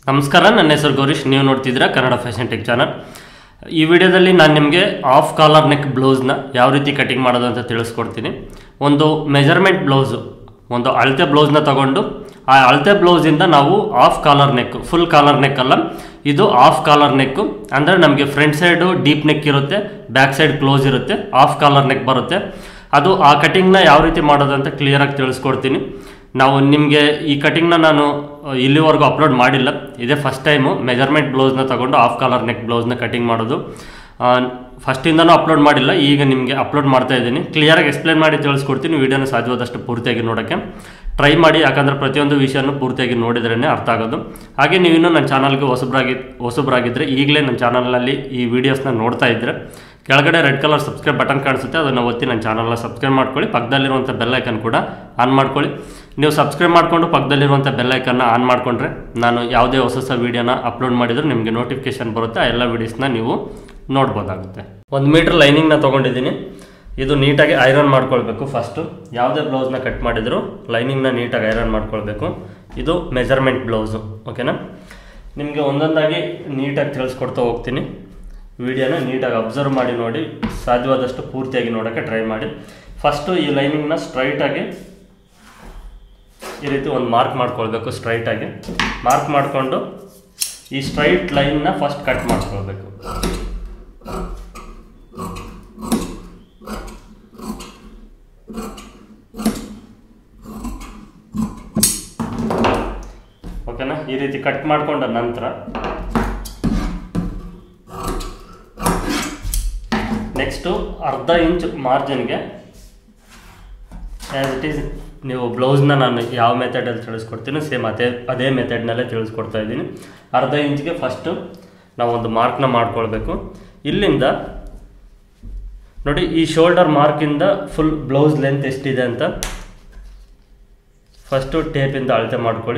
ನಮಸ್ಕಾರ ನನ್ನ ಹೆಸರು ಗೌರೀಶ್ ನೀವು ನೋಡ್ತಿದ್ದೀರಾ ಕನ್ನಡ ಫ್ಯಾಷನ್ ಟೆಕ್ ಚಾನಲ್ ಈ ವಿಡಿಯೋದಲ್ಲಿ ನಾನು ನಿಮಗೆ ಆಫ್ ಕಾಲರ್ ನೆಕ್ ಬ್ಲೌಸ್ನ ಯಾವ ರೀತಿ ಕಟಿಂಗ್ ಮಾಡೋದು ಅಂತ ತಿಳಿಸ್ಕೊಡ್ತೀನಿ ಒಂದು ಮೆಜರ್ಮೆಂಟ್ ಬ್ಲೌಸು ಒಂದು ಅಳತೆ ಬ್ಲೌಸ್ನ ತಗೊಂಡು ಆ ಅಳತೆ ಬ್ಲೌಸಿಂದ ನಾವು half collar neck full collar neck ಅಲ್ಲ ಇದು ಆಫ್ ಕಾಲರ್ ನೆಕ್ಕು ಅಂದರೆ ನಮಗೆ ಫ್ರಂಟ್ ಸೈಡು ಡೀಪ್ ನೆಕ್ ಇರುತ್ತೆ ಬ್ಯಾಕ್ ಸೈಡ್ ಕ್ಲೋಸ್ ಇರುತ್ತೆ ಆಫ್ ಕಾಲರ್ ನೆಕ್ ಬರುತ್ತೆ ಅದು ಆ ಕಟಿಂಗ್ನ ಯಾವ ರೀತಿ ಮಾಡೋದು ಅಂತ ಕ್ಲಿಯರಾಗಿ ತಿಳಿಸ್ಕೊಡ್ತೀನಿ ನಾವು ನಿಮಗೆ ಈ ಕಟಿಂಗ್ನ ನಾನು ಅಹ್, ಇಲ್ಲಿವರೆಗೂ ಅಪ್ಲೋಡ್ ಮಾಡಿಲ್ಲ ಇದೇ ಫಸ್ಟ್ ಟೈಮು ಮೆಜರ್ಮೆಂಟ್ ಬ್ಲೌಸ್ನ ತಗೊಂಡು ಆಫ್ ಕಾಲರ್ ನೆಕ್ ಬ್ಲೌಸ್ನ ಕಟಿಂಗ್ ಮಾಡೋದು ಫಸ್ಟಿಂದನೂ ಅಪ್ಲೋಡ್ ಮಾಡಿಲ್ಲ ಈಗ ನಿಮಗೆ ಅಪ್ಲೋಡ್ ಮಾಡ್ತಾ ಇದ್ದೀನಿ ಕ್ಲಿಯರಾಗಿ ಎಕ್ಸ್ಪ್ಲೇನ್ ಮಾಡಿ ತಿಳಿಸ್ಕೊಡ್ತೀನಿ ವೀಡಿಯೋನ ಸಾಧ್ಯವಾದಷ್ಟು ಪೂರ್ತಿಯಾಗಿ ನೋಡೋಕ್ಕೆ ಟ್ರೈ ಮಾಡಿ ಯಾಕಂದರೆ ಪ್ರತಿಯೊಂದು ವಿಷಯನೂ ಪೂರ್ತಿಯಾಗಿ ನೋಡಿದ್ರೇ ಅರ್ಥ ಆಗೋದು ಹಾಗೆ ನೀವಿನ್ನೂ ನನ್ನ ಚಾನಲ್ಗೆ ಹೊಸಬ್ರಾಗಿ ಹೊಸಬ್ರಾಗಿದ್ದರೆ ಈಗಲೇ ನನ್ನ ಚಾನಲ್ನಲ್ಲಿ ಈ ವಿಡಿಯೋಸ್ನ ನೋಡ್ತಾ ಇದ್ದರೆ ಕೆಳಗಡೆ ರೆಡ್ ಕಲರ್ ಸಬ್ಸ್ಕ್ರೈಬ್ ಬಟನ್ ಕಾಣಿಸುತ್ತೆ ಅದನ್ನು ಒತ್ತಿ ನನ್ನ ಚಾನಲ್ನ ಸಬ್ಸ್ಕ್ರೈಬ್ ಮಾಡ್ಕೊಳ್ಳಿ ಪಕ್ಕದಲ್ಲಿರುವಂಥ ಬೆಲ್ ಐಕನ್ ಕೂಡ ಆನ್ ಮಾಡ್ಕೊಳ್ಳಿ ನೀವು ಸಬ್ಸ್ಕ್ರೈಬ್ ಮಾಡಿಕೊಂಡು ಪಕ್ಕದಲ್ಲಿರುವಂಥ ಬೆಲ್ ಐಕನ್ನ ಆನ್ ಮಾಡಿಕೊಂಡ್ರೆ ನಾನು ಯಾವುದೇ ಹೊಸ ಹೊಸ ವೀಡಿಯೋನ ಅಪ್ಲೋಡ್ ಮಾಡಿದರೂ ನಿಮಗೆ ನೋಟಿಫಿಕೇಶನ್ ಬರುತ್ತೆ ಆ ಎಲ್ಲ ವೀಡಿಯೋಸ್ನ ನೀವು ನೋಡ್ಬೋದಾಗುತ್ತೆ ಒಂದು ಮೀಟ್ರ್ ಲೈನಿಂಗ್ನ ತೊಗೊಂಡಿದ್ದೀನಿ ಇದು ನೀಟಾಗಿ ಐರನ್ ಮಾಡ್ಕೊಳ್ಬೇಕು ಫಸ್ಟು ಯಾವುದೇ ಬ್ಲೌಸ್ನ ಕಟ್ ಮಾಡಿದರೂ ಲೈನಿಂಗ್ನ ನೀಟಾಗಿ ಐರನ್ ಮಾಡ್ಕೊಳ್ಬೇಕು ಇದು ಮೆಜರ್ಮೆಂಟ್ ಬ್ಲೌಸು ಓಕೆನಾ ನಿಮಗೆ ಒಂದೊಂದಾಗಿ ನೀಟಾಗಿ ತಿಳಿಸ್ಕೊಡ್ತಾ ಹೋಗ್ತೀನಿ ವಿಡಿಯೋನ ನೀಟಾಗಿ ಅಬ್ಸರ್ವ್ ಮಾಡಿ ನೋಡಿ ಸಾಧ್ಯವಾದಷ್ಟು ಪೂರ್ತಿಯಾಗಿ ನೋಡೋಕ್ಕೆ ಟ್ರೈ ಮಾಡಿ ಫಸ್ಟು ಈ ಲೈನಿಂಗ್ನ ಸ್ಟ್ರೈಟಾಗಿ ಈ ರೀತಿ ಒಂದು ಮಾರ್ಕ್ ಮಾಡ್ಕೊಳ್ಬೇಕು ಸ್ಟ್ರೈಟಾಗಿ ಮಾರ್ಕ್ ಮಾಡಿಕೊಂಡು ಈ ಸ್ಟ್ರೈಟ್ ಲೈನ್ನ ಫಸ್ಟ್ ಕಟ್ ಮಾಡ್ಕೊಳ್ಬೇಕು ಓಕೆನಾ ಈ ರೀತಿ ಕಟ್ ಮಾಡ್ಕೊಂಡ ನಂತರ ನೆಕ್ಸ್ಟು ಅರ್ಧ ಇಂಚ್ ಮಾರ್ಜಿನ್ಗೆ ಆ್ಯಸ್ ಇಟ್ ಈಸ್ ನೀವು ಬ್ಲೌಸ್ನ ನಾನು ಯಾವ ಮೆಥಡಲ್ಲಿ ತಿಳಿಸ್ಕೊಡ್ತೀನಿ ಸೇಮ್ ಅದೇ ಅದೇ ಮೆಥಡ್ನಲ್ಲೇ ತಿಳಿಸ್ಕೊಡ್ತಾ ಇದ್ದೀನಿ ಅರ್ಧ ಇಂಚ್ಗೆ ಫಸ್ಟು ನಾವು ಒಂದು ಮಾರ್ಕ್ನ ಮಾಡ್ಕೊಳ್ಬೇಕು ಇಲ್ಲಿಂದ ನೋಡಿ ಈ ಶೋಲ್ಡರ್ ಮಾರ್ಕಿಂದ ಫುಲ್ ಬ್ಲೌಸ್ ಲೆಂತ್ ಎಷ್ಟಿದೆ ಅಂತ ಫಸ್ಟು ಟೇಪಿಂದ ಅಳತೆ ಮಾಡ್ಕೊಳ್ಳಿ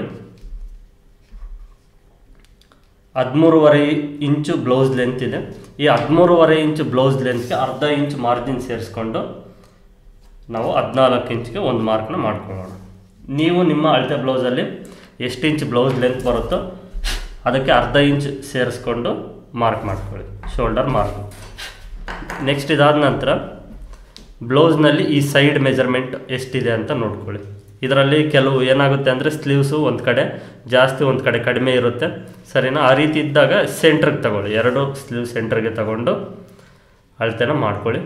ಹದಿಮೂರುವರೆ ಇಂಚು ಬ್ಲೌಸ್ ಲೆಂತ್ ಇದೆ ಈ ಹದಿಮೂರುವರೆ ಇಂಚು ಬ್ಲೌಸ್ ಲೆಂತ್ಗೆ ಅರ್ಧ ಇಂಚ್ ಮಾರ್ಜಿನ್ ಸೇರಿಸ್ಕೊಂಡು ನಾವು ಹದಿನಾಲ್ಕು ಇಂಚ್ಗೆ ಒಂದು ಮಾರ್ಕ್ನ ಮಾಡ್ಕೊಳ್ಳೋಣ ನೀವು ನಿಮ್ಮ ಅಳತೆ ಬ್ಲೌಸಲ್ಲಿ ಎಷ್ಟು ಇಂಚ್ ಬ್ಲೌಸ್ ಲೆಂತ್ ಬರುತ್ತೋ ಅದಕ್ಕೆ ಅರ್ಧ ಇಂಚ್ ಸೇರಿಸ್ಕೊಂಡು ಮಾರ್ಕ್ ಮಾಡ್ಕೊಳ್ಳಿ ಶೋಲ್ಡರ್ ಮಾರ್ಕ್ ನೆಕ್ಸ್ಟ್ ಇದಾದ ನಂತರ ಬ್ಲೌಸ್ನಲ್ಲಿ ಈ ಸೈಡ್ ಮೆಜರ್ಮೆಂಟ್ ಎಷ್ಟಿದೆ ಅಂತ ನೋಡ್ಕೊಳ್ಳಿ ಇದರಲ್ಲಿ ಕೆಲವು ಏನಾಗುತ್ತೆ ಅಂದರೆ ಸ್ಲೀವ್ಸು ಒಂದು ಕಡೆ ಜಾಸ್ತಿ ಒಂದು ಕಡೆ ಕಡಿಮೆ ಇರುತ್ತೆ ಸರಿನಾ ಆ ರೀತಿ ಇದ್ದಾಗ ಸೆಂಟ್ರಿಗೆ ತಗೊಳ್ಳಿ ಎರಡು ಸ್ಲೀವ್ ಸೆಂಟ್ರಿಗೆ ತಗೊಂಡು ಅಳತೆನ ಮಾಡ್ಕೊಳ್ಳಿ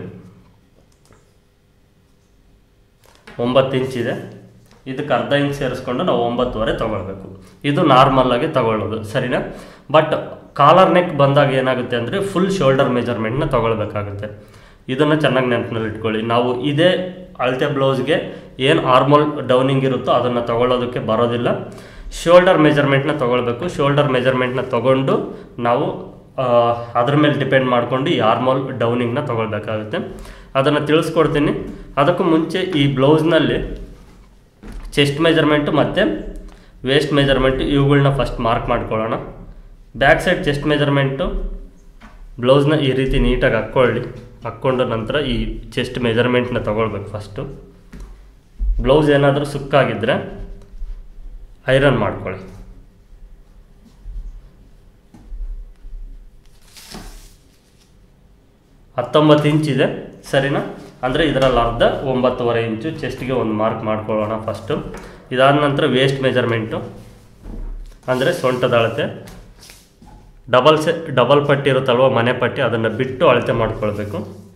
ಒಂಬತ್ತು ಇಂಚ್ ಇದೆ ಇದಕ್ಕೆ ಅರ್ಧ ಇಂಚ್ ಸೇರಿಸ್ಕೊಂಡು ನಾವು ಒಂಬತ್ತುವರೆ ತೊಗೊಳ್ಬೇಕು ಇದು ನಾರ್ಮಲ್ ಆಗಿ ತಗೊಳ್ಳೋದು ಸರಿನಾ ಬಟ್ ಕಾಲರ್ ನೆಕ್ ಬಂದಾಗ ಏನಾಗುತ್ತೆ ಅಂದರೆ ಫುಲ್ ಶೋಲ್ಡರ್ ಮೆಜರ್ಮೆಂಟ್ನ ತೊಗೊಳ್ಬೇಕಾಗುತ್ತೆ ಇದನ್ನು ಚೆನ್ನಾಗಿ ನೆನಪಿನಲ್ಲಿ ಇಟ್ಕೊಳ್ಳಿ ನಾವು ಇದೇ ಅಳತೆ ಬ್ಲೌಸ್ಗೆ ಏನು ಆರ್ಮೋಲ್ ಡೌನಿಂಗ್ ಇರುತ್ತೋ ಅದನ್ನು ತಗೊಳ್ಳೋದಕ್ಕೆ ಬರೋದಿಲ್ಲ ಶೋಲ್ಡರ್ ಮೆಜರ್ಮೆಂಟ್ನ ತೊಗೊಳ್ಬೇಕು ಶೋಲ್ಡರ್ ಮೆಜರ್ಮೆಂಟ್ನ ತೊಗೊಂಡು ನಾವು ಆ, ಅದ್ರ ಮೇಲೆ ಡಿಪೆಂಡ್ ಮಾಡಿಕೊಂಡು ಈ ಆರ್ಮೋಲ್ ಡೌನಿಂಗ್ನ ತೊಗೊಳ್ಬೇಕಾಗುತ್ತೆ ಅದನ್ನು ತಿಳಿಸ್ಕೊಡ್ತೀನಿ ಅದಕ್ಕೂ ಮುಂಚೆ ಈ ಬ್ಲೌಸ್ನಲ್ಲಿ ಚೆಸ್ಟ್ ಮೆಜರ್ಮೆಂಟು ಮತ್ತು ವೇಸ್ಟ್ ಮೆಜರ್ಮೆಂಟು ಇವುಗಳನ್ನ ಫಸ್ಟ್ ಮಾರ್ಕ್ ಮಾಡ್ಕೊಳ್ಳೋಣ ಬ್ಯಾಕ್ ಸೈಡ್ ಚೆಸ್ಟ್ ಮೆಜರ್ಮೆಂಟು ಬ್ಲೌಸ್ನ ಈ ರೀತಿ ನೀಟಾಗಿ ಹಾಕ್ಕೊಳ್ಳಿ ಹಾಕ್ಕೊಂಡ ನಂತರ ಈ ಚೆಸ್ಟ್ ಮೆಜರ್ಮೆಂಟ್ನ ತೊಗೊಳ್ಬೇಕು ಫಸ್ಟು ಬ್ಲೌಸ್ ಏನಾದರೂ ಸುಕ್ಕಾಗಿದ್ದರೆ ಐರನ್ ಮಾಡ್ಕೊಳ್ಳಿ ಹತ್ತೊಂಬತ್ತು ಇಂಚ್ ಇದೆ ಸರಿನಾ ಅಂದರೆ ಇದರಲ್ಲಿ ಅರ್ಧ ಒಂಬತ್ತುವರೆ ಇಂಚು ಚೆಸ್ಟ್ಗೆ ಒಂದು ಮಾರ್ಕ್ ಮಾಡ್ಕೊಳ್ಳೋಣ ಫಸ್ಟು ಇದಾದ ನಂತರ ವೇಸ್ಟ್ ಮೆಜರ್ಮೆಂಟು ಅಂದರೆ ಸೊಂಟದ ಅಳತೆ ಡಬಲ್ ಸೆ ಡಬಲ್ ಪಟ್ಟಿ ಇರುತ್ತಲ್ವ ಮನೆ ಪಟ್ಟಿ ಅದನ್ನು ಬಿಟ್ಟು ಅಳತೆ ಮಾಡ್ಕೊಳ್ಬೇಕು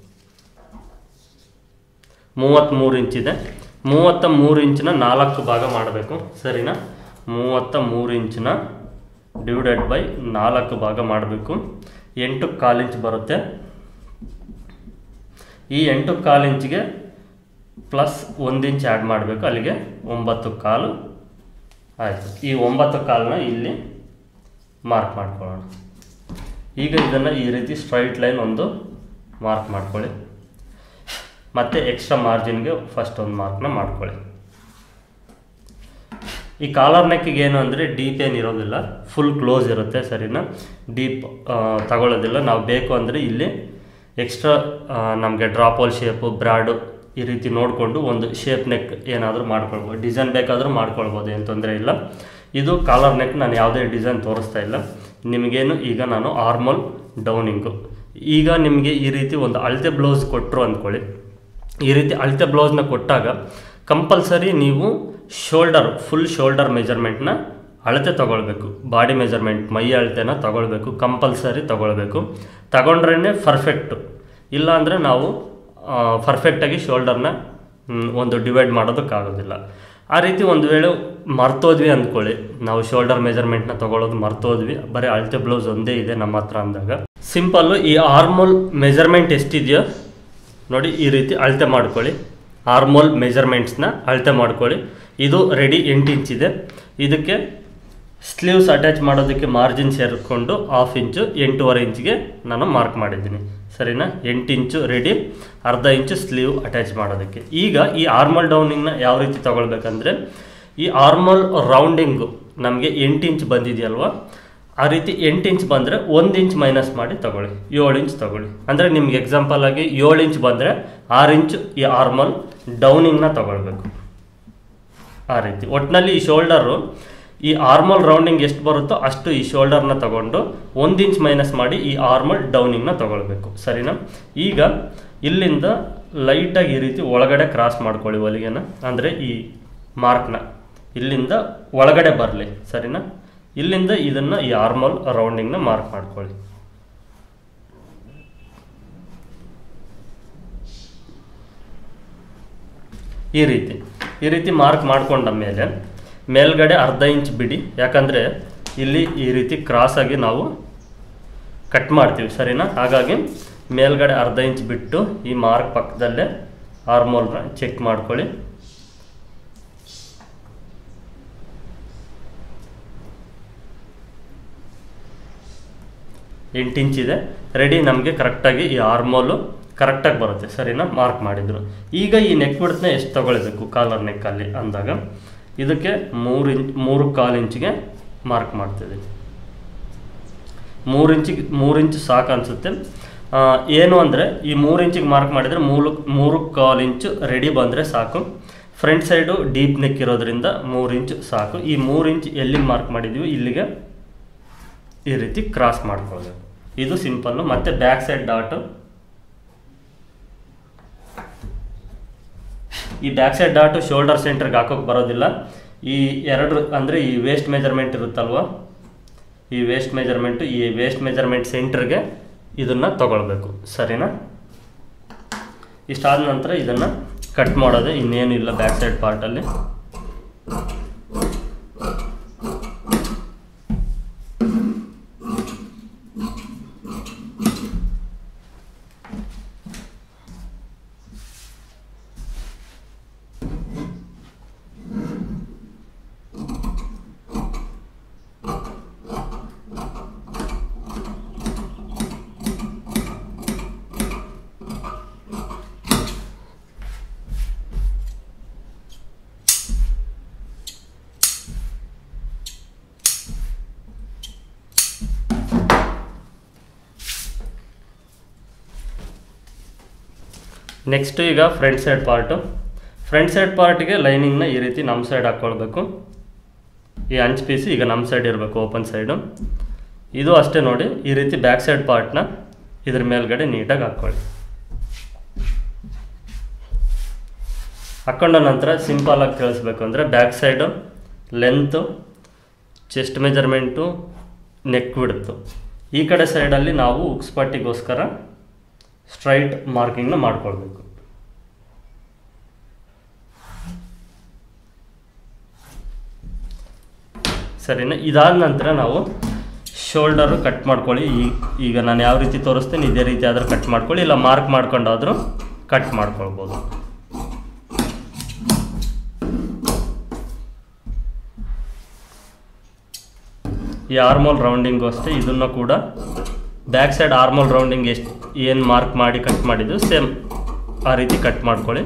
ಮೂವತ್ತ್ಮೂರು ಇಂಚಿದೆ ಮೂವತ್ತ ಮೂರು ಇಂಚಿನ ನಾಲ್ಕು ಭಾಗ ಮಾಡಬೇಕು ಸರಿನಾ ಮೂವತ್ತ ಮೂರು ಇಂಚಿನ ಡಿವೈಡೆಡ್ ಬೈ ನಾಲ್ಕು ಭಾಗ ಮಾಡಬೇಕು ಎಂಟು ಕಾಲು ಇಂಚ್ ಬರುತ್ತೆ ಈ ಎಂಟು ಕಾಲು ಇಂಚಿಗೆ ಪ್ಲಸ್ ಒಂದು ಇಂಚ್ ಆ್ಯಡ್ ಮಾಡಬೇಕು ಅಲ್ಲಿಗೆ ಒಂಬತ್ತು ಕಾಲು ಆಯಿತು ಈ ಒಂಬತ್ತು ಕಾಲನ್ನ ಇಲ್ಲಿ ಮಾರ್ಕ್ ಮಾಡ್ಕೊಳ್ಳೋಣ ಈಗ ಇದನ್ನು ಈ ರೀತಿ ಸ್ಟ್ರೈಟ್ ಲೈನ್ ಒಂದು ಮಾರ್ಕ್ ಮಾಡ್ಕೊಳ್ಳಿ ಮತ್ತು ಎಕ್ಸ್ಟ್ರಾ ಮಾರ್ಜಿನ್ಗೆ ಫಸ್ಟ್ ಒಂದು ಮಾರ್ಕ್ನ ಮಾಡ್ಕೊಳ್ಳಿ ಈ ಕಾಲರ್ ನೆಕ್ಕಿಗೆ ಏನು ಅಂದರೆ ಡೀಪ್ ಏನು ಇರೋದಿಲ್ಲ ಫುಲ್ ಕ್ಲೋಸ್ ಇರುತ್ತೆ ಸರಿನಾ ಡೀಪ್ ತಗೊಳ್ಳೋದಿಲ್ಲ ನಾವು ಬೇಕು ಅಂದರೆ ಇಲ್ಲಿ ಎಕ್ಸ್ಟ್ರಾ ನಮಗೆ ಡ್ರಾಪೋಲ್ ಶೇಪು ಬ್ರಾಡು ಈ ರೀತಿ ನೋಡಿಕೊಂಡು ಒಂದು ಶೇಪ್ ನೆಕ್ ಏನಾದರೂ ಮಾಡ್ಕೊಳ್ಬೋದು ಡಿಸೈನ್ ಬೇಕಾದರೂ ಮಾಡ್ಕೊಳ್ಬೋದು ಏನು ತೊಂದರೆ ಇಲ್ಲ ಇದು ಕಾಲರ್ ನೆಕ್ ನಾನು ಯಾವುದೇ ಡಿಸೈನ್ ತೋರಿಸ್ತಾ ಇಲ್ಲ ನಿಮಗೇನು ಈಗ ನಾನು ಆರ್ಮಲ್ ಡೌನಿಂಗು ಈಗ ನಿಮಗೆ ಈ ರೀತಿ ಒಂದು ಅಳತೆ ಬ್ಲೌಸ್ ಕೊಟ್ಟರು ಅಂದ್ಕೊಳ್ಳಿ ಈ ರೀತಿ ಅಳತೆ ಬ್ಲೌಸ್ನ ಕೊಟ್ಟಾಗ ಕಂಪಲ್ಸರಿ ನೀವು ಶೋಲ್ಡರ್ ಫುಲ್ ಶೋಲ್ಡರ್ ಮೆಜರ್ಮೆಂಟ್ನ ಅಳತೆ ತಗೊಳ್ಬೇಕು ಬಾಡಿ ಮೆಜರ್ಮೆಂಟ್ ಮೈ ಅಳತೆನ ತಗೊಳ್ಬೇಕು ಕಂಪಲ್ಸರಿ ತಗೊಳ್ಬೇಕು ತಗೊಂಡ್ರೇ ಪರ್ಫೆಕ್ಟು ಇಲ್ಲ ಅಂದರೆ ನಾವು ಪರ್ಫೆಕ್ಟಾಗಿ ಶೋಲ್ಡರ್ನ ಒಂದು ಡಿವೈಡ್ ಮಾಡೋದಕ್ಕಾಗೋದಿಲ್ಲ ಆ ರೀತಿ ಒಂದು ವೇಳೆ ಮರ್ತೋದ್ವಿ ಅಂದ್ಕೊಳ್ಳಿ ನಾವು ಶೋಲ್ಡರ್ ಮೆಜರ್ಮೆಂಟ್ನ ತಗೊಳ್ಳೋದು ಮರ್ತೋದ್ವಿ ಬರೀ ಅಳತೆ ಬ್ಲೌಸ್ ಒಂದೇ ಇದೆ ನಮ್ಮ ಹತ್ರ ಅಂದಾಗ ಸಿಂಪಲ್ಲು ಈ ಆರ್ಮೋಲ್ ಮೆಜರ್ಮೆಂಟ್ ಎಷ್ಟಿದೆಯೋ ನೋಡಿ ಈ ರೀತಿ ಅಳತೆ ಮಾಡ್ಕೊಳ್ಳಿ ಆರ್ಮೋಲ್ ಮೆಜರ್ಮೆಂಟ್ಸ್ನ ಅಳತೆ ಮಾಡ್ಕೊಳ್ಳಿ ಇದು ರೆಡಿ ಎಂಟು ಇಂಚ್ ಇದೆ ಇದಕ್ಕೆ ಸ್ಲೀವ್ಸ್ ಅಟ್ಯಾಚ್ ಮಾಡೋದಕ್ಕೆ ಮಾರ್ಜಿನ್ ಸೇರಿಕೊಂಡು ಹಾಫ್ ಇಂಚು ಎಂಟೂವರೆ ಇಂಚ್ಗೆ ನಾನು ಮಾರ್ಕ್ ಮಾಡಿದ್ದೀನಿ ಸರಿನಾ ಎಂಟು ಇಂಚು ರೆಡಿ ಅರ್ಧ ಇಂಚು ಸ್ಲೀವ್ ಅಟ್ಯಾಚ್ ಮಾಡೋದಕ್ಕೆ ಈಗ ಈ ಆರ್ಮಲ್ ಡೌನಿಂಗ್ನ ಯಾವ ರೀತಿ ತಗೊಳ್ಬೇಕಂದ್ರೆ ಈ ಆರ್ಮಲ್ ರೌಂಡಿಂಗು ನಮಗೆ ಎಂಟು ಇಂಚ್ ಬಂದಿದೆಯಲ್ವಾ ಆ ರೀತಿ ಎಂಟು ಇಂಚ್ ಬಂದರೆ ಒಂದು ಇಂಚ್ ಮೈನಸ್ ಮಾಡಿ ತಗೊಳ್ಳಿ ಏಳು ಇಂಚ್ ತಗೊಳ್ಳಿ ಅಂದರೆ ನಿಮ್ಗೆ ಎಕ್ಸಾಂಪಲ್ ಆಗಿ ಏಳು ಇಂಚ್ ಬಂದರೆ ಆರು ಇಂಚ್ ಈ ಆರ್ಮಲ್ ಡೌನಿಂಗ್ನ ತಗೊಳ್ಬೇಕು ಆ ರೀತಿ ಒಟ್ಟಿನಲ್ಲಿ ಈ ಶೋಲ್ಡರು ಈ ಆರ್ಮಲ್ ರೌಂಡಿಂಗ್ ಎಷ್ಟು ಬರುತ್ತೋ ಅಷ್ಟು ಈ ಶೋಲ್ಡರ್ನ ತಗೊಂಡು ಒಂದು ಇಂಚ್ ಮೈನಸ್ ಮಾಡಿ ಈ ಆರ್ಮಲ್ ಡೌನಿಂಗ್ನ ತಗೊಳ್ಬೇಕು ಸರಿನಾ ಈಗ ಇಲ್ಲಿಂದ ಲೈಟಾಗಿ ಈ ರೀತಿ ಒಳಗಡೆ ಕ್ರಾಸ್ ಮಾಡ್ಕೊಳ್ಳಿ ಹೊಲಿಗೆನ ಅಂದರೆ ಈ ಮಾರ್ಕ್ನ ಇಲ್ಲಿಂದ ಒಳಗಡೆ ಬರಲಿ ಸರಿನಾ ಇಲ್ಲಿಂದ ಇದನ್ನು ಈ ಆರ್ಮಲ್ ರೌಂಡಿಂಗ್ನ ಮಾರ್ಕ್ ಮಾಡ್ಕೊಳ್ಳಿ ಈ ರೀತಿ ಈ ರೀತಿ ಮಾರ್ಕ್ ಮಾಡ್ಕೊಂಡ ಮೇಲೆ ಮೇಲ್ಗಡೆ ಅರ್ಧ ಇಂಚ್ ಬಿಡಿ ಯಾಕಂದರೆ ಇಲ್ಲಿ ಈ ರೀತಿ ಕ್ರಾಸ್ ಆಗಿ ನಾವು ಕಟ್ ಮಾಡ್ತೀವಿ ಸರಿನಾ ಹಾಗಾಗಿ ಮೇಲ್ಗಡೆ ಅರ್ಧ ಇಂಚ್ ಬಿಟ್ಟು ಈ ಮಾರ್ಕ್ ಪಕ್ಕದಲ್ಲೇ ಆರ್ಮೋಲ್ನ ಚೆಕ್ ಮಾಡ್ಕೊಳ್ಳಿ ಎಂಟು ಇಂಚ್ ಇದೆ ರೆಡಿ ನಮಗೆ ಕರೆಕ್ಟಾಗಿ ಈ ಆರ್ಮೋಲು ಕರೆಕ್ಟಾಗಿ ಬರುತ್ತೆ ಸರಿನಾ ಮಾರ್ಕ್ ಮಾಡಿದ್ರು ಈಗ ಈ ನೆಕ್ ಬಿಡ್ತನ್ನ ಎಷ್ಟು ತಗೊಳ್ಬೇಕು ಕಾಲರ್ ನೆಕ್ಕಲ್ಲಿ ಅಂದಾಗ ಇದಕ್ಕೆ ಮೂರು ಇಂಚ್ ಮೂರು ಕಾಲು ಇಂಚಿಗೆ ಮಾರ್ಕ್ ಮಾಡ್ತಿದ್ದೀವಿ ಮೂರು ಇಂಚಿಗೆ ಮೂರು ಇಂಚ್ ಸಾಕು ಅನಿಸುತ್ತೆ ಏನು ಅಂದರೆ ಈ ಮೂರು ಇಂಚಿಗೆ ಮಾರ್ಕ್ ಮಾಡಿದರೆ ಮೂರು ಮೂರು ಕಾಲು ಇಂಚು ರೆಡಿ ಬಂದರೆ ಸಾಕು ಫ್ರಂಟ್ ಸೈಡು ಡೀಪ್ ನೆಕ್ ಇರೋದ್ರಿಂದ ಮೂರು ಇಂಚು ಸಾಕು ಈ ಮೂರು ಇಂಚ್ ಎಲ್ಲಿಗೆ ಮಾರ್ಕ್ ಮಾಡಿದ್ದೀವಿ ಇಲ್ಲಿಗೆ ಈ ರೀತಿ ಕ್ರಾಸ್ ಮಾಡ್ಕೊಳ್ಬೇಕು ಇದು ಸಿಂಪಲ್ಲು ಮತ್ತು ಬ್ಯಾಕ್ ಸೈಡ್ ಡಾಟು ಈ ಬ್ಯಾಕ್ ಸೈಡ್ ಡಾಟು ಶೋಲ್ಡರ್ ಸೆಂಟ್ರಿಗೆ ಹಾಕೋಕೆ ಬರೋದಿಲ್ಲ ಈ ಎರಡು ಅಂದರೆ ಈ ವೇಸ್ಟ್ ಮೆಜರ್ಮೆಂಟ್ ಇರುತ್ತಲ್ವ ಈ ವೇಸ್ಟ್ ಮೆಜರ್ಮೆಂಟು ಈ ವೇಸ್ಟ್ ಮೆಜರ್ಮೆಂಟ್ ಸೆಂಟ್ರಿಗೆ ಇದನ್ನು ತಗೊಳ್ಬೇಕು ಸರಿನಾ ಇಷ್ಟಾದ ನಂತರ ಇದನ್ನು ಕಟ್ ಮಾಡೋದು ಇನ್ನೇನು ಇಲ್ಲ ಬ್ಯಾಕ್ ಸೈಡ್ ಪಾರ್ಟಲ್ಲಿ ನೆಕ್ಸ್ಟ್ ಈಗ front side part front side ಪಾರ್ಟಿಗೆ ಲೈನಿಂಗ್ನ ಈ ರೀತಿ ನಮ್ಮ ಸೈಡ್ ಹಾಕ್ಕೊಳ್ಬೇಕು ಈ ಅಂಚ್ ಪೀಸ್ ಈಗ ನಮ್ಮ ಸೈಡ್ ಇರಬೇಕು ಓಪನ್ ಸೈಡು ಇದು ಅಷ್ಟೇ ನೋಡಿ ಈ ರೀತಿ ಬ್ಯಾಕ್ ಸೈಡ್ ಪಾರ್ಟ್ನ ಇದ್ರ ಮೇಲ್ಗಡೆ ನೀಟಾಗಿ ಹಾಕ್ಕೊಳ್ಳಿ ಹಾಕ್ಕೊಂಡ ನಂತರ ಸಿಂಪಲಾಗಿ ತಿಳಿಸ್ಬೇಕು ಅಂದರೆ back side length chest measurement neck ಬಿಡುತ್ತು ಈ ಕಡೆ ಸೈಡಲ್ಲಿ ನಾವು ಉಕ್ಸ್ ಪಟ್ಟಿಗೋಸ್ಕರ ಸ್ಟ್ರೈಟ್ ಮಾರ್ಕಿಂಗ್ನ ಮಾಡ್ಕೊಳ್ಬೇಕು ಸರಿನಾ ಇದಾದ ನಂತರ ನಾವು ಶೋಲ್ಡರು ಕಟ್ ಮಾಡ್ಕೊಳ್ಳಿ ಈ ಈಗ ನಾನು ಯಾವ ರೀತಿ ತೋರಿಸ್ತೀನಿ ಇದೇ ರೀತಿ ಆದರೂ ಕಟ್ ಮಾಡ್ಕೊಳ್ಳಿ ಇಲ್ಲ ಮಾರ್ಕ್ ಮಾಡ್ಕೊಂಡಾದರೂ ಕಟ್ ಮಾಡ್ಕೊಳ್ಬೋದು ಈ ಆರ್ಮೋಲ್ ರೌಂಡಿಂಗು ಅಷ್ಟೇ ಇದನ್ನು ಕೂಡ ಬ್ಯಾಕ್ ಸೈಡ್ ಆರ್ಮೋಲ್ ರೌಂಡಿಂಗ್ ಎಷ್ಟು ಏನು ಮಾರ್ಕ್ ಮಾಡಿ ಕಟ್ ಮಾಡಿದ್ದು ಸೇಮ್ ಆ ರೀತಿ ಕಟ್ ಮಾಡ್ಕೊಳ್ಳಿ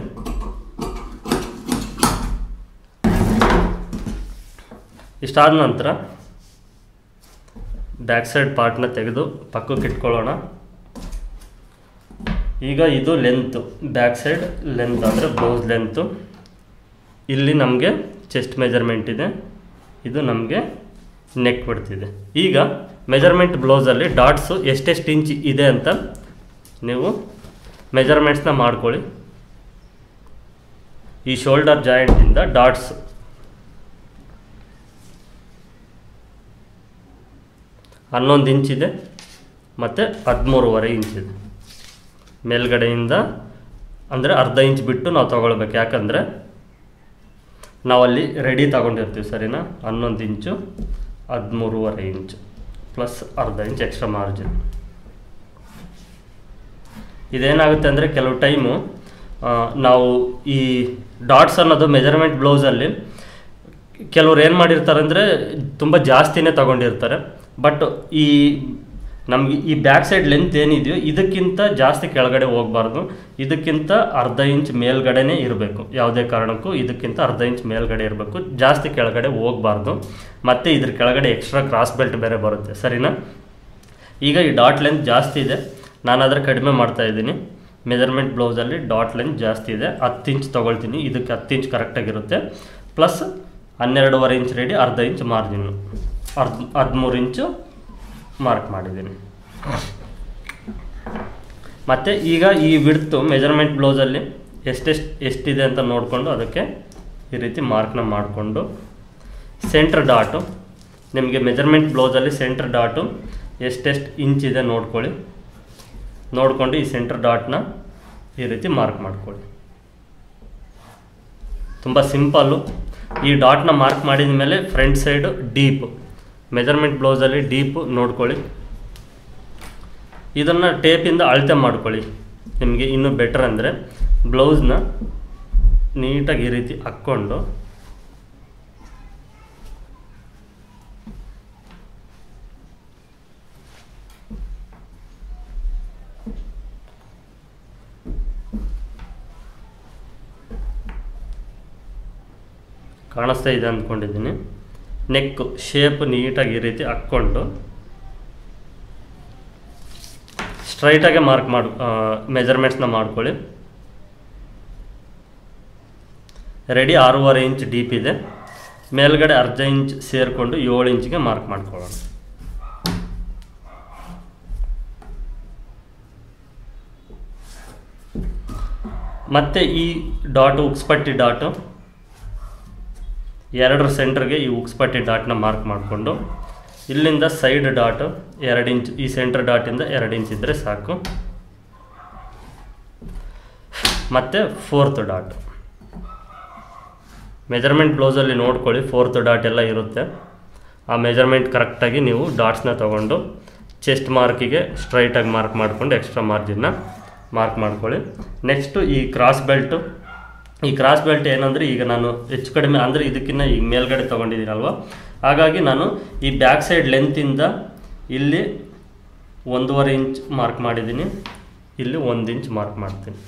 ಇಷ್ಟಾದ ನಂತರ ಬ್ಯಾಕ್ ಸೈಡ್ ಪಾರ್ಟ್ನ ತೆಗೆದು ಪಕ್ಕಕ್ಕೆ ಇಟ್ಕೊಳ್ಳೋಣ ಈಗ ಇದು ಲೆಂತು ಬ್ಯಾಕ್ ಸೈಡ್ ಲೆಂತ್ ಅಂದರೆ ಬ್ಲೌಸ್ ಲೆಂತು ಇಲ್ಲಿ ನಮಗೆ ಚೆಸ್ಟ್ ಮೆಜರ್ಮೆಂಟ್ ಇದೆ ಇದು ನಮಗೆ ನೆಕ್ ಬಿಡ್ತಿದೆ ಈಗ ಮೆಜರ್ಮೆಂಟ್ ಬ್ಲೌಸಲ್ಲಿ ಡಾಟ್ಸು ಎಷ್ಟೆಷ್ಟು ಇಂಚ್ ಇದೆ ಅಂತ ನೀವು ಮೆಜರ್ಮೆಂಟ್ಸ್ನ ಮಾಡ್ಕೊಳ್ಳಿ ಈ ಶೋಲ್ಡರ್ ಜಾಯಿಂಟಿಂದ ಡಾಟ್ಸ್ ಹನ್ನೊಂದು ಇಂಚಿದೆ ಮತ್ತು ಹದಿಮೂರುವರೆ ಇಂಚಿದೆ ಮೇಲ್ಗಡೆಯಿಂದ ಅಂದರೆ ಅರ್ಧ ಇಂಚ್ ಬಿಟ್ಟು ನಾವು ತೊಗೊಳ್ಬೇಕು ಯಾಕಂದರೆ ನಾವಲ್ಲಿ ರೆಡಿ ತಗೊಂಡಿರ್ತೀವಿ ಸರಿನಾ ಹನ್ನೊಂದು ಇಂಚು ಹದಿಮೂರುವರೆ ಇಂಚು ಪ್ಲಸ್ ಅರ್ಧ ಇಂಚ್ ಎಕ್ಸ್ಟ್ರಾ ಮಾರ್ಜಿನ್ ಇದೇನಾಗುತ್ತೆ ಅಂದರೆ ಕೆಲವು ಟೈಮು ನಾವು ಈ ಡಾಟ್ಸ್ ಅನ್ನೋದು ಮೆಜರ್ಮೆಂಟ್ ಬ್ಲೌಸಲ್ಲಿ ಕೆಲವ್ರು ಏನು ಮಾಡಿರ್ತಾರೆ ಅಂದರೆ ತುಂಬ ಜಾಸ್ತಿನೇ ತಗೊಂಡಿರ್ತಾರೆ ಬಟ್ ಈ ನಮಗೆ ಈ ಬ್ಯಾಕ್ ಸೈಡ್ ಲೆಂತ್ ಏನಿದೆಯೋ ಇದಕ್ಕಿಂತ ಜಾಸ್ತಿ ಕೆಳಗಡೆ ಹೋಗಬಾರ್ದು ಇದಕ್ಕಿಂತ ಅರ್ಧ ಇಂಚ್ ಮೇಲ್ಗಡೆನೇ ಇರಬೇಕು ಯಾವುದೇ ಕಾರಣಕ್ಕೂ ಇದಕ್ಕಿಂತ ಅರ್ಧ ಇಂಚ್ ಮೇಲ್ಗಡೆ ಇರಬೇಕು ಜಾಸ್ತಿ ಕೆಳಗಡೆ ಹೋಗಬಾರ್ದು ಮತ್ತು ಇದ್ರ ಕೆಳಗಡೆ ಎಕ್ಸ್ಟ್ರಾ ಕ್ರಾಸ್ ಬೆಲ್ಟ್ ಬೇರೆ ಬರುತ್ತೆ ಸರಿನಾ ಈಗ ಈ ಡಾಟ್ ಲೆಂತ್ ಜಾಸ್ತಿ ಇದೆ ನಾನು ಅದರ ಕಡಿಮೆ ಮಾಡ್ತಾ ಇದ್ದೀನಿ ಮೆಜರ್ಮೆಂಟ್ ಬ್ಲೌಸಲ್ಲಿ ಡಾಟ್ ಲೆಂತ್ ಜಾಸ್ತಿ ಇದೆ ಹತ್ತು ಇಂಚ್ ತೊಗೊಳ್ತೀನಿ ಇದಕ್ಕೆ ಹತ್ತು ಇಂಚ್ ಕರೆಕ್ಟಾಗಿರುತ್ತೆ ಪ್ಲಸ್ ಹನ್ನೆರಡೂವರೆ ಇಂಚ್ ರೆಡಿ ಅರ್ಧ ಇಂಚ್ ಮಾರ್ಜಿನ್ನು ಅರ್ಧ ಹದಿಮೂರು ಇಂಚು ಮಾರ್ಕ್ ಮಾಡಿದ್ದೀನಿ ಮತ್ತು ಈಗ ಈ ವಿಡ್ತು ಮೆಜರ್ಮೆಂಟ್ ಬ್ಲೌಸಲ್ಲಿ ಎಷ್ಟೆಷ್ಟು ಎಷ್ಟಿದೆ ಅಂತ ನೋಡಿಕೊಂಡು ಅದಕ್ಕೆ ಈ ರೀತಿ ಮಾರ್ಕ್ನ ಮಾಡಿಕೊಂಡು ಸೆಂಟ್ರ್ ಡಾಟು ನಿಮಗೆ ಮೆಜರ್ಮೆಂಟ್ ಬ್ಲೌಸಲ್ಲಿ ಸೆಂಟ್ರ್ ಡಾಟು ಎಷ್ಟೆಷ್ಟು ಇಂಚ್ ಇದೆ ನೋಡ್ಕೊಳ್ಳಿ ನೋಡಿಕೊಂಡು ಈ ಸೆಂಟ್ರ್ ಡಾಟ್ನ ಈ ರೀತಿ ಮಾರ್ಕ್ ಮಾಡ್ಕೊಳ್ಳಿ ತುಂಬ ಸಿಂಪಲ್ಲು ಈ ಡಾಟ್ನ ಮಾರ್ಕ್ ಮಾಡಿದ ಮೇಲೆ ಫ್ರಂಟ್ ಸೈಡು ಡೀಪ್ ಮೆಜರ್ಮೆಂಟ್ ಬ್ಲೌಸಲ್ಲಿ ಡೀಪು ನೋಡ್ಕೊಳ್ಳಿ ಇದನ್ನು ಟೇಪಿಂದ ಅಳತೆ ಮಾಡ್ಕೊಳ್ಳಿ ನಿಮಗೆ ಇನ್ನೂ ಬೆಟರ್ ಅಂದರೆ ಬ್ಲೌಸ್ನ ನೀಟಾಗಿ ಈ ರೀತಿ ಹಾಕ್ಕೊಂಡು ಕಾಣಿಸ್ತಾ ಇದೆ ಅಂದ್ಕೊಂಡಿದ್ದೀನಿ ನೆಕ್ಕು ಶೇಪ್ ನೀಟಾಗಿ ಈ ರೀತಿ ಹಾಕ್ಕೊಂಡು ಸ್ಟ್ರೈಟಾಗೆ ಮಾರ್ಕ್ ಮಾಡಿ ಮೆಜರ್ಮೆಂಟ್ಸ್ನ ಮಾಡ್ಕೊಳ್ಳಿ ರೆಡಿ ಆರೂವರೆ ಇಂಚ್ ಡೀಪ್ ಇದೆ ಮೇಲ್ಗಡೆ ಅರ್ಧ ಇಂಚ್ ಸೇರಿಕೊಂಡು ಏಳು ಇಂಚಿಗೆ ಮಾರ್ಕ್ ಮಾಡ್ಕೊಳ್ಳೋಣ ಮತ್ತು ಈ ಡಾಟು ಉಕ್ಸ್ಪಟ್ಟಿ ಡಾಟು ಎರಡರ ಸೆಂಟ್ರಿಗೆ ಈ ಉಕ್ಸ್ಪಟ್ಟಿ ಡಾಟ್ನ ಮಾರ್ಕ್ ಮಾಡಿಕೊಂಡು ಇಲ್ಲಿಂದ ಸೈಡ್ ಡಾಟು ಎರಡು ಇಂಚ್ ಈ ಸೆಂಟ್ರ್ ಡಾಟಿಂದ ಎರಡು ಇಂಚ್ ಇದ್ದರೆ ಸಾಕು ಮತ್ತು ಫೋರ್ತ್ ಡಾಟ್ ಮೆಜರ್ಮೆಂಟ್ ಬ್ಲೌಸಲ್ಲಿ ನೋಡ್ಕೊಳ್ಳಿ ಫೋರ್ತ್ ಡಾಟ್ ಎಲ್ಲ ಇರುತ್ತೆ ಆ ಮೆಜರ್ಮೆಂಟ್ ಕರೆಕ್ಟಾಗಿ ನೀವು ಡಾಟ್ಸ್ನ ತೊಗೊಂಡು ಚೆಸ್ಟ್ ಮಾರ್ಕಿಗೆ ಸ್ಟ್ರೈಟಾಗಿ ಮಾರ್ಕ್ ಮಾಡಿಕೊಂಡು ಎಕ್ಸ್ಟ್ರಾ ಮಾರ್ಜಿನ್ನ ಮಾರ್ಕ್ ಮಾಡ್ಕೊಳ್ಳಿ ನೆಕ್ಸ್ಟು ಈ ಕ್ರಾಸ್ ಬೆಲ್ಟು ಈ ಕ್ರಾಸ್ ಬೆಲ್ಟ್ ಏನಂದರೆ ಈಗ ನಾನು ಹೆಚ್ಚು ಕಡಿಮೆ ಅಂದರೆ ಇದಕ್ಕಿಂತ ಈಗ ಮೇಲ್ಗಡೆ ತೊಗೊಂಡಿದ್ದೀನಲ್ವ ಹಾಗಾಗಿ ನಾನು ಈ ಬ್ಯಾಕ್ ಸೈಡ್ ಲೆಂತಿಂದ ಇಲ್ಲಿ ಒಂದೂವರೆ ಇಂಚ್ ಮಾರ್ಕ್ ಮಾಡಿದ್ದೀನಿ ಇಲ್ಲಿ ಒಂದು ಇಂಚ್ ಮಾರ್ಕ್ ಮಾಡ್ತೀನಿ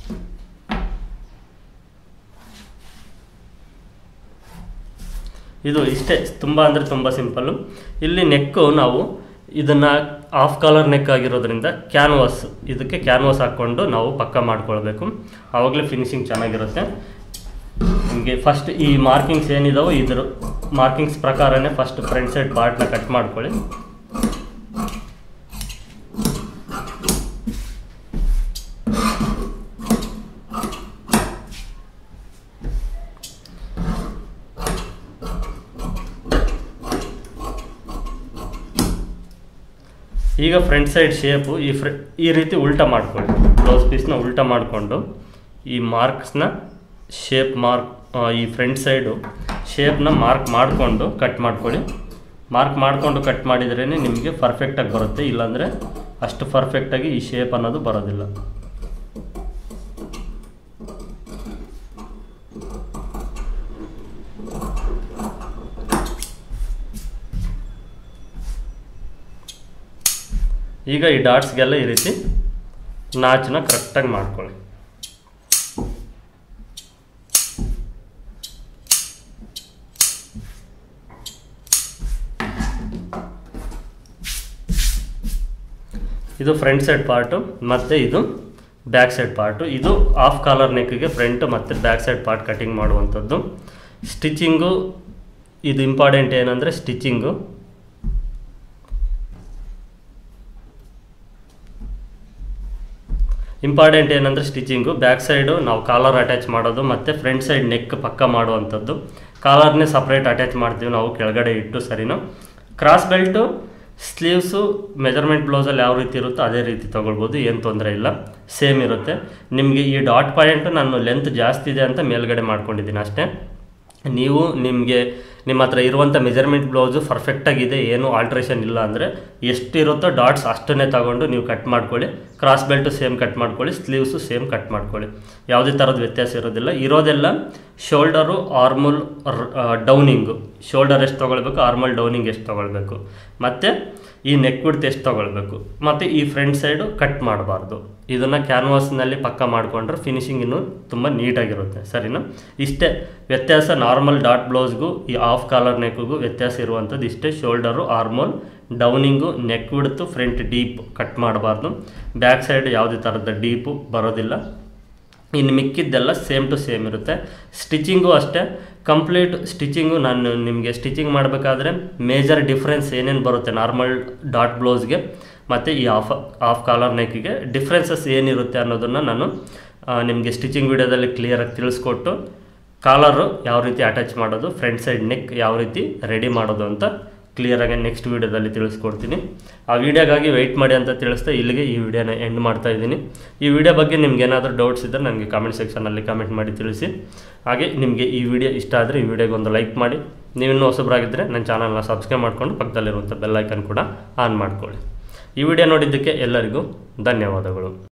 ಇದು ಇಷ್ಟೇ ತುಂಬ ಅಂದರೆ ತುಂಬ ಸಿಂಪಲ್ಲು ಇಲ್ಲಿ ನೆಕ್ಕು ನಾವು ಇದನ್ನು ಆಫ್ ಕಾಲರ್ ನೆಕ್ ಆಗಿರೋದ್ರಿಂದ ಕ್ಯಾನ್ವಾಸ್ ಇದಕ್ಕೆ ಕ್ಯಾನ್ವಾಸ್ ಹಾಕ್ಕೊಂಡು ನಾವು ಪಕ್ಕ ಮಾಡ್ಕೊಳ್ಬೇಕು ಆವಾಗಲೇ ಫಿನಿಶಿಂಗ್ ಚೆನ್ನಾಗಿರುತ್ತೆ ನಿಮಗೆ ಫಸ್ಟ್ ಈ ಮಾರ್ಕಿಂಗ್ಸ್ ಏನಿದಾವೋ ಇದ್ರ ಮಾರ್ಕಿಂಗ್ಸ್ ಪ್ರಕಾರನೇ ಫಸ್ಟ್ ಫ್ರಂಟ್ ಸೈಡ್ ಪಾರ್ಟ್ನ ಕಟ್ ಮಾಡ್ಕೊಳ್ಳಿ ಈಗ ಫ್ರಂಟ್ ಸೈಡ್ ಶೇಪು ಈ ಫ್ರ ಈ ರೀತಿ ಉಲ್ಟಾ ಮಾಡ್ಕೊಳ್ಳಿ ಬ್ಲೌಸ್ ಪೀಸ್ನ ಉಲ್ಟಾ ಮಾಡಿಕೊಂಡು ಈ ಮಾರ್ಕ್ಸ್ನ ಶೇಪ್ ಮಾರ್ಕ್ ಈ ಫ್ರಂಟ್ ಸೈಡು ಶೇಪ್ನ ಮಾರ್ಕ್ ಮಾಡಿಕೊಂಡು ಕಟ್ ಮಾಡ್ಕೊಳ್ಳಿ ಮಾರ್ಕ್ ಮಾಡಿಕೊಂಡು ಕಟ್ ಮಾಡಿದ್ರೇ ನಿಮಗೆ ಪರ್ಫೆಕ್ಟಾಗಿ ಬರುತ್ತೆ ಇಲ್ಲಾಂದರೆ ಅಷ್ಟು ಪರ್ಫೆಕ್ಟಾಗಿ ಈ ಶೇಪ್ ಅನ್ನೋದು ಬರೋದಿಲ್ಲ ಈಗ ಈ ಡಾಟ್ಸ್ಗೆಲ್ಲ ಈ ರೀತಿ ನಾಚನ್ನ ಕರೆಕ್ಟಾಗಿ ಮಾಡ್ಕೊಳ್ಳಿ ಇದು ಫ್ರಂಟ್ ಸೈಡ್ ಪಾರ್ಟು ಮತ್ತು ಇದು ಬ್ಯಾಕ್ ಸೈಡ್ ಪಾರ್ಟು ಇದು ಆಫ್ ಕಾಲರ್ ನೆಕ್ಗೆ ಫ್ರಂಟ್ ಮತ್ತು ಬ್ಯಾಕ್ ಸೈಡ್ ಪಾರ್ಟ್ ಕಟಿಂಗ್ ಮಾಡುವಂಥದ್ದು ಸ್ಟಿಚಿಂಗು ಇದು ಇಂಪಾರ್ಟೆಂಟ್ ಏನಂದರೆ ಸ್ಟಿಚಿಂಗು ಇಂಪಾರ್ಟೆಂಟ್ ಏನಂದರೆ ಸ್ಟಿಚಿಂಗು ಬ್ಯಾಕ್ ಸೈಡು ನಾವು ಕಾಲರ್ ಅಟ್ಯಾಚ್ ಮಾಡೋದು ಮತ್ತು ಫ್ರಂಟ್ ಸೈಡ್ ನೆಕ್ ಪಕ್ಕ ಮಾಡುವಂಥದ್ದು ಕಾಲರ್ನೇ ಸಪ್ರೇಟ್ ಅಟ್ಯಾಚ್ ಮಾಡ್ತೀವಿ ನಾವು ಕೆಳಗಡೆ ಇಟ್ಟು ಸರಿನೋ ಕ್ರಾಸ್ ಬೆಲ್ಟು ಸ್ಲೀವ್ಸು ಮೆಜರ್ಮೆಂಟ್ ಬ್ಲೌಸಲ್ಲಿ ಯಾವ ರೀತಿ ಇರುತ್ತೋ ಅದೇ ರೀತಿ ತೊಗೊಳ್ಬೋದು ಏನು ತೊಂದರೆ ಇಲ್ಲ ಸೇಮ್ ಇರುತ್ತೆ ನಿಮಗೆ ಈ ಡಾಟ್ ಪಾಯಿಂಟು ನಾನು ಲೆಂತ್ ಜಾಸ್ತಿ ಇದೆ ಅಂತ ಮೇಲ್ಗಡೆ ಮಾಡ್ಕೊಂಡಿದ್ದೀನಿ ಅಷ್ಟೇ ನೀವು ನಿಮಗೆ ನಿಮ್ಮ ಹತ್ರ ಇರುವಂಥ ಮೆಜರ್ಮೆಂಟ್ ಬ್ಲೌಸು ಪರ್ಫೆಕ್ಟಾಗಿದೆ ಏನು ಆಲ್ಟ್ರೇಷನ್ ಇಲ್ಲ ಅಂದರೆ ಎಷ್ಟಿರುತ್ತೋ ಡಾಟ್ಸ್ ಅಷ್ಟನ್ನೇ ತಗೊಂಡು ನೀವು ಕಟ್ ಮಾಡ್ಕೊಳ್ಳಿ ಕ್ರಾಸ್ ಬೆಲ್ಟು ಸೇಮ್ ಕಟ್ ಮಾಡ್ಕೊಳ್ಳಿ ಸ್ಲೀವ್ಸು ಸೇಮ್ ಕಟ್ ಮಾಡ್ಕೊಳ್ಳಿ ಯಾವುದೇ ಥರದ ವ್ಯತ್ಯಾಸ ಇರೋದಿಲ್ಲ ಇರೋದೆಲ್ಲ ಶೋಲ್ಡರು ಆರ್ಮಲ್ ಡೌನಿಂಗು ಶೋಲ್ಡರ್ ಎಷ್ಟು ತೊಗೊಳ್ಬೇಕು ಆರ್ಮಲ್ ಡೌನಿಂಗ್ ಎಷ್ಟು ತೊಗೊಳ್ಬೇಕು ಮತ್ತು ಈ ನೆಕ್ ಬಿಡ್ತು ಎಷ್ಟು ತೊಗೊಳ್ಬೇಕು ಮತ್ತು ಈ ಫ್ರಂಟ್ ಸೈಡು ಕಟ್ ಮಾಡಬಾರ್ದು ಇದನ್ನು ಕ್ಯಾನ್ವಾಸ್ನಲ್ಲಿ ಪಕ್ಕ ಮಾಡಿಕೊಂಡ್ರೆ ಫಿನಿಶಿಂಗ್ ಇನ್ನೂ ತುಂಬ ನೀಟಾಗಿರುತ್ತೆ ಸರಿನಾ ಇಷ್ಟೇ ವ್ಯತ್ಯಾಸ ನಾರ್ಮಲ್ ಡಾಟ್ ಬ್ಲೌಸ್ಗೂ ಈ ಆಫ್ ಕಾಲರ್ ನೆಕ್ಗೂ ವ್ಯತ್ಯಾಸ ಇರುವಂಥದ್ದು ಇಷ್ಟೇ ಶೋಲ್ಡರು ಆರ್ಮೋಲ್ ಡೌನಿಂಗು ನೆಕ್ ಬಿಡ್ತು ಫ್ರಂಟ್ ಡೀಪ್ ಕಟ್ ಮಾಡಬಾರ್ದು ಬ್ಯಾಕ್ ಸೈಡ್ ಯಾವುದೇ ಥರದ ಡೀಪು ಬರೋದಿಲ್ಲ ಇನ್ನು ಮಿಕ್ಕಿದ್ದೆಲ್ಲ ಸೇಮ್ ಟು ಸೇಮ್ ಇರುತ್ತೆ ಸ್ಟಿಚಿಂಗು ಅಷ್ಟೇ ಕಂಪ್ಲೀಟ್ ಸ್ಟಿಚಿಂಗು ನಾನು ನಿಮಗೆ ಸ್ಟಿಚಿಂಗ್ ಮಾಡಬೇಕಾದ್ರೆ ಮೇಜರ್ ಡಿಫ್ರೆನ್ಸ್ ಏನೇನು ಬರುತ್ತೆ ನಾರ್ಮಲ್ ಡಾಟ್ ಬ್ಲೌಸ್ಗೆ ಮತ್ತು ಈ ಆಫ್ ಆಫ್ ಕಾಲರ್ ನೆಕ್ಕಿಗೆ ಡಿಫ್ರೆನ್ಸಸ್ ಏನಿರುತ್ತೆ ಅನ್ನೋದನ್ನು ನಾನು ನಿಮಗೆ ಸ್ಟಿಚಿಂಗ್ ವಿಡಿಯೋದಲ್ಲಿ ಕ್ಲಿಯರಾಗಿ ತಿಳಿಸ್ಕೊಟ್ಟು ಕಾಲರು ಯಾವ ರೀತಿ ಅಟ್ಯಾಚ್ ಮಾಡೋದು ಫ್ರಂಟ್ ಸೈಡ್ ನೆಕ್ ಯಾವ ರೀತಿ ರೆಡಿ ಮಾಡೋದು ಅಂತ ಕ್ಲಿಯರಾಗಿ ನೆಕ್ಸ್ಟ್ ವೀಡಿಯೋದಲ್ಲಿ ತಿಳಿಸ್ಕೊಡ್ತೀನಿ ಆ ವಿಡಿಯೋಗಾಗಿ ವೆಯ್ಟ್ ಮಾಡಿ ಅಂತ ತಿಳಿಸ್ತಾ ಇಲ್ಲಿಗೆ ಈ ವಿಡಿಯೋನ ಎಂಡ್ ಮಾಡ್ತಾ ಇದ್ದೀನಿ ಈ ವಿಡಿಯೋ ಬಗ್ಗೆ ನಿಮ್ಗೆ ಏನಾದರೂ ಡೌಟ್ಸ್ ಇದ್ದರೆ ನನಗೆ ಕಾಮೆಂಟ್ ಸೆಕ್ಷನಲ್ಲಿ ಕಾಮೆಂಟ್ ಮಾಡಿ ತಿಳಿಸಿ ಹಾಗೆ ನಿಮಗೆ ಈ ವಿಡಿಯೋ ಇಷ್ಟ ಆದರೆ ಈ ವಿಡಿಯೋಗೆ ಒಂದು ಲೈಕ್ ಮಾಡಿ ನೀವಿನ್ನೂ ಹೊಸಬರಾಗಿದ್ದರೆ ನನ್ನ ಚಾನಲ್ನ ಸಬ್ಸ್ಕ್ರೈಬ್ ಮಾಡ್ಕೊಂಡು ಪಕ್ಕದಲ್ಲಿರುವಂಥ ಬೆಲ್ಲೈಕನ್ ಕೂಡ ಆನ್ ಮಾಡ್ಕೊಳ್ಳಿ ಈ ವಿಡಿಯೋ ನೋಡಿದ್ದಕ್ಕೆ ಎಲ್ಲರಿಗೂ ಧನ್ಯವಾದಗಳು